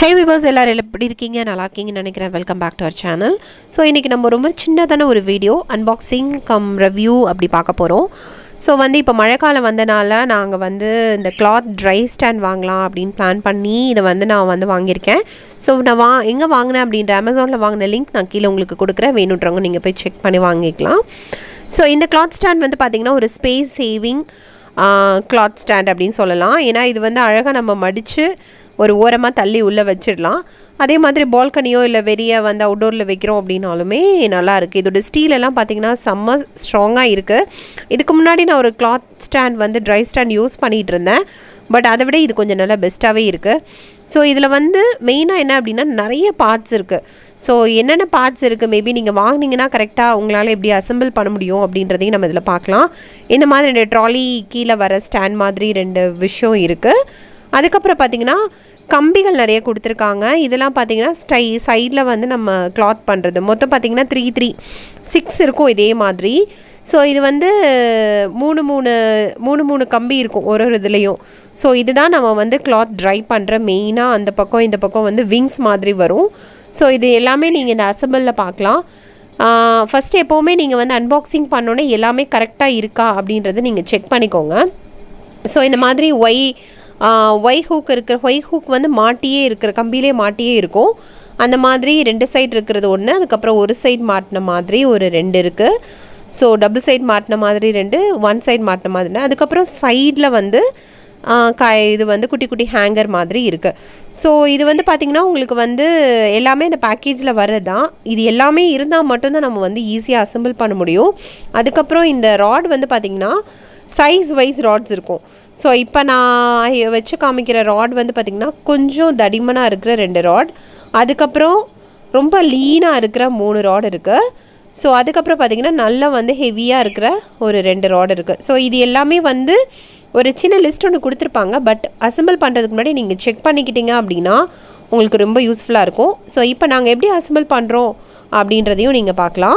ஹே viewers எல்லோரும் எப்படி இருக்கீங்க நல்லா இருக்கீங்கன்னு நினைக்கிறேன் welcome back to our channel so இன்றைக்கி நம்ம ரொம்ப சின்னதான ஒரு வீடியோ அன்பாக்சிங் கம் ரிவ்யூ அப்படி பார்க்க போகிறோம் ஸோ வந்து இப்போ மழைக்காலம் வந்தனால நாங்கள் வந்து இந்த கிளாத் ட்ரை ஸ்டாண்ட் வாங்கலாம் அப்படின்னு பிளான் பண்ணி இதை வந்து நான் வந்து வாங்கியிருக்கேன் ஸோ நான் வா எங்கே வாங்கினேன் அப்படின்ற அமேசானில் வாங்கின லிங்க் நான் கீழே உங்களுக்கு கொடுக்குறேன் வேணுன்றவங்க நீங்கள் போய் செக் பண்ணி வாங்கிக்கலாம் ஸோ இந்த கிளாத் ஸ்டாண்ட் வந்து பார்த்திங்கன்னா ஒரு ஸ்பேஸ் சேவிங் கிளாத் ஸ்டாண்ட் அப்படின்னு சொல்லலாம் ஏன்னா இது வந்து அழகாக நம்ம மடித்து ஒரு ஓரமாக தள்ளி உள்ளே வச்சிடலாம் அதே மாதிரி பால்கனியோ இல்லை வெளியே வந்து அவுட்டோரில் வைக்கிறோம் அப்படின்னாலுமே நல்லா இருக்குது இதோட ஸ்டீல் எல்லாம் பார்த்திங்கன்னா செம்ம ஸ்ட்ராங்காக இருக்குது இதுக்கு முன்னாடி நான் ஒரு கிளாத் ஸ்டாண்ட் வந்து ட்ரை ஸ்டாண்ட் யூஸ் பண்ணிகிட்டு இருந்தேன் பட் அதை விட இது கொஞ்சம் நல்லா பெஸ்ட்டாகவே இருக்குது ஸோ இதில் வந்து மெயினாக என்ன அப்படின்னா நிறைய பார்ட்ஸ் இருக்குது ஸோ என்னென்ன பார்ட்ஸ் இருக்குது மேபி நீங்கள் வாங்கினீங்கன்னா கரெக்டாக உங்களால் எப்படி அசம்பிள் பண்ண முடியும் அப்படின்றதையும் நம்ம இதில் பார்க்கலாம் இந்த மாதிரி ரெண்டு ட்ராலி கீழே வர ஸ்டாண்ட் மாதிரி ரெண்டு விஷயம் இருக்குது அதுக்கப்புறம் பார்த்திங்கன்னா கம்பிகள் நிறைய கொடுத்துருக்காங்க இதெல்லாம் பார்த்திங்கன்னா ஸ்டை சைடில் வந்து நம்ம கிளாத் பண்ணுறது மொத்தம் பார்த்திங்கன்னா த்ரீ த்ரீ சிக்ஸ் இருக்கும் இதே மாதிரி ஸோ இது வந்து மூணு மூணு மூணு மூணு கம்பி இருக்கும் ஒரு ஒரு இதுலேயும் ஸோ இதுதான் நம்ம வந்து கிளாத் ட்ரை பண்ணுற மெயினாக அந்த பக்கம் இந்த பக்கம் வந்து விங்ஸ் மாதிரி வரும் ஸோ இது எல்லாமே நீங்கள் இந்த அசம்பிளில் பார்க்கலாம் ஃபஸ்ட்டு எப்போவுமே நீங்கள் வந்து அன்பாக்சிங் பண்ணோன்னே எல்லாமே கரெக்டாக இருக்கா அப்படின்றத நீங்கள் செக் பண்ணிக்கோங்க ஸோ இந்த மாதிரி ஒய் ஒய் ஹூக் இருக்கிற ஒய் ஹூக் வந்து மாட்டியே இருக்கிற கம்பியிலே மாட்டியே இருக்கும் அந்த மாதிரி ரெண்டு சைடு இருக்கிறது ஒன்று அதுக்கப்புறம் ஒரு சைடு மாட்டின மாதிரி ஒரு ரெண்டு இருக்குது ஸோ டபுள் சைடு மாட்டின மாதிரி ரெண்டு ஒன் சைடு மாட்டின மாதிரி அதுக்கப்புறம் சைடில் வந்து கா இது வந்து குட்டி குட்டி ஹேங்கர் மாதிரி இருக்குது ஸோ இது வந்து பார்த்திங்கன்னா உங்களுக்கு வந்து எல்லாமே இந்த பேக்கேஜில் வர்றது தான் இது எல்லாமே இருந்தால் மட்டும்தான் நம்ம வந்து ஈஸியாக அசம்பிள் பண்ண முடியும் அதுக்கப்புறம் இந்த ராட் வந்து பார்த்திங்கன்னா சைஸ் வைஸ் ராட்ஸ் இருக்கும் ஸோ இப்போ நான் வச்சு காமிக்கிற ராட் வந்து பார்த்திங்கன்னா கொஞ்சம் தடிமனாக இருக்கிற ரெண்டு ராட் அதுக்கப்புறம் ரொம்ப லீனாக இருக்கிற மூணு ராட் இருக்குது ஸோ அதுக்கப்புறம் பார்த்திங்கன்னா நல்லா வந்து ஹெவியாக இருக்கிற ஒரு ரெண்டு ராட் இருக்குது ஸோ இது எல்லாமே வந்து ஒரு சின்ன லிஸ்ட் ஒன்று கொடுத்துருப்பாங்க பட் அசம்பிள் பண்ணுறதுக்கு முன்னாடி நீங்கள் செக் பண்ணிக்கிட்டீங்க அப்படின்னா உங்களுக்கு ரொம்ப யூஸ்ஃபுல்லாக இருக்கும் ஸோ இப்போ நாங்கள் எப்படி அசம்பிள் பண்ணுறோம் அப்படின்றதையும் நீங்கள் பார்க்கலாம்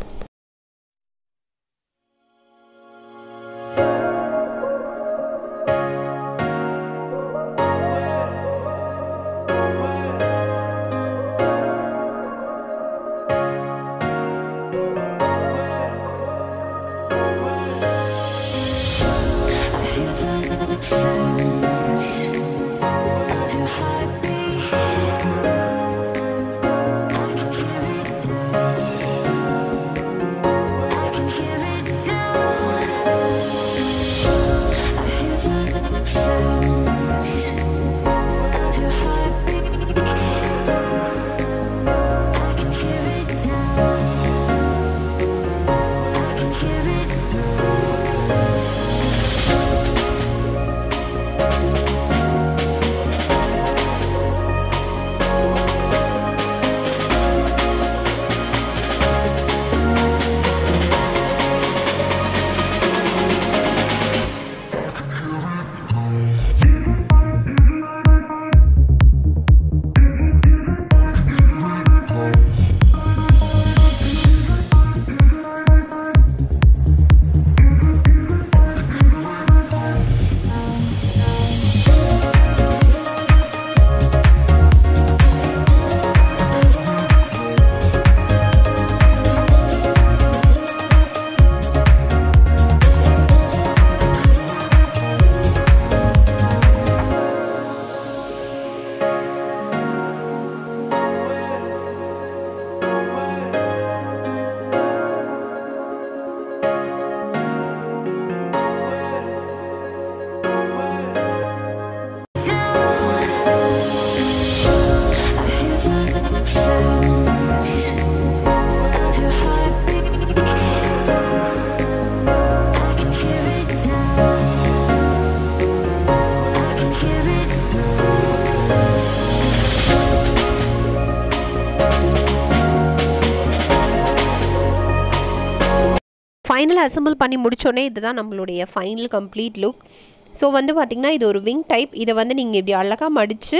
ஃபைனல் அசம்பிள் பண்ணி முடிச்சோடனே இதுதான் நம்மளுடைய ஃபைனல் கம்ப்ளீட் லுக் ஸோ வந்து பார்த்திங்கன்னா இது ஒரு விங் டைப் இதை வந்து நீங்கள் இப்படி அழகாக மடித்து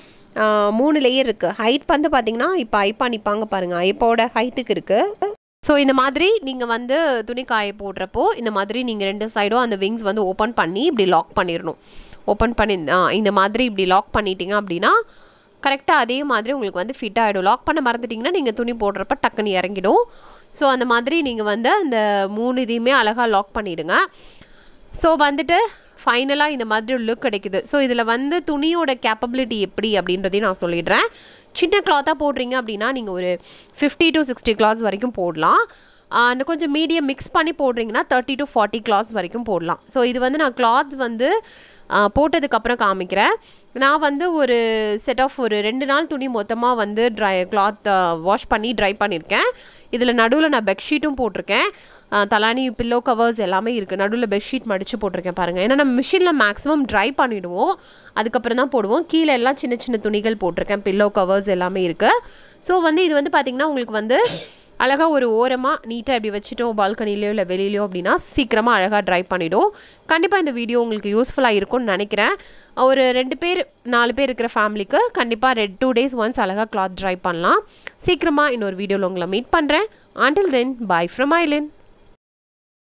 மூணு லேயர் இருக்குது ஹைட் வந்து பார்த்திங்கன்னா இப்போ ஐப்பா நிற்பாங்க பாருங்கள் ஐப்பாவோட ஹைட்டுக்கு இருக்குது ஸோ இந்த மாதிரி நீங்கள் வந்து துணி காய போடுறப்போ இந்த மாதிரி நீங்கள் ரெண்டு சைடும் அந்த விங்ஸ் வந்து ஓப்பன் பண்ணி இப்படி லாக் பண்ணிடணும் ஓப்பன் பண்ணி ஆ, இந்த மாதிரி இப்படி லாக் பண்ணிட்டீங்க அப்படின்னா கரெக்டாக அதே மாதிரி உங்களுக்கு வந்து ஃபிட் ஆகிடும் லாக் பண்ண மறந்துட்டிங்கன்னா நீங்கள் துணி போடுறப்ப டக்குன்னு இறங்கிடும் ஸோ அந்த மாதிரி நீங்கள் வந்து அந்த மூணு இதையுமே அழகாக லாக் பண்ணிவிடுங்க ஸோ வந்துட்டு ஃபைனலாக இந்த மாதிரி ஒரு லுக் கிடைக்குது ஸோ இதில் வந்து துணியோட கேப்பபிலிட்டி எப்படி அப்படின்றதையும் நான் சொல்லிடுறேன் சின்ன கிளாத்தாக போடுறீங்க அப்படின்னா நீங்கள் ஒரு ஃபிஃப்டி டு சிக்ஸ்டி கிளாத்ஸ் வரைக்கும் போடலாம் இன்னும் கொஞ்சம் மீடியம் மிக்ஸ் பண்ணி போடுறீங்கன்னா தேர்ட்டி டு ஃபார்ட்டி கிளாத்ஸ் வரைக்கும் போடலாம் ஸோ இது வந்து நான் கிளாத்ஸ் வந்து போட்டதுக்கப்புறம் காமிக்கிறேன் நான் வந்து ஒரு செட் ஆஃப் ஒரு ரெண்டு நாள் துணி மொத்தமாக வந்து ட்ரை கிளாத் வாஷ் பண்ணி ட்ரை பண்ணியிருக்கேன் இதில் நடுவில் நான் பெட்ஷீட்டும் போட்டிருக்கேன் தலானி பில்லோ கவர்ஸ் எல்லாமே இருக்குது நடுவில் பெட்ஷீட் மடித்து போட்டிருக்கேன் பாருங்கள் ஏன்னா நம்ம மிஷினில் மேக்ஸிமம் ட்ரை பண்ணிவிடுவோம் அதுக்கப்புறம் தான் போடுவோம் கீழே எல்லாம் சின்ன சின்ன துணிகள் போட்டிருக்கேன் பில்லோ கவர்ஸ் எல்லாமே இருக்குது ஸோ வந்து இது வந்து பார்த்திங்கன்னா உங்களுக்கு வந்து அழகாக ஒரு ஓரமாக நீட்டாக இப்படி வச்சுட்டோம் பால்கனிலையோ இல்லை வெளியிலையோ அப்படின்னா சீக்கிரமாக அழகாக ட்ரை பண்ணிவிடும் கண்டிப்பாக இந்த வீடியோ உங்களுக்கு யூஸ்ஃபுல்லாக இருக்கும்னு நினைக்கிறேன் ஒரு ரெண்டு பேர் நாலு பேர் இருக்கிற ஃபேமிலிக்கு கண்டிப்பாக ரெட் டூ டேஸ் ஒன்ஸ் அழகாக கிளாத் ட்ரை பண்ணலாம் சீக்கிரமாக இன்னொரு வீடியோவில் உங்களை மீட் பண்ணுறேன் ஆண்டில் தென் பாய் ஃப்ரம் ஐலின்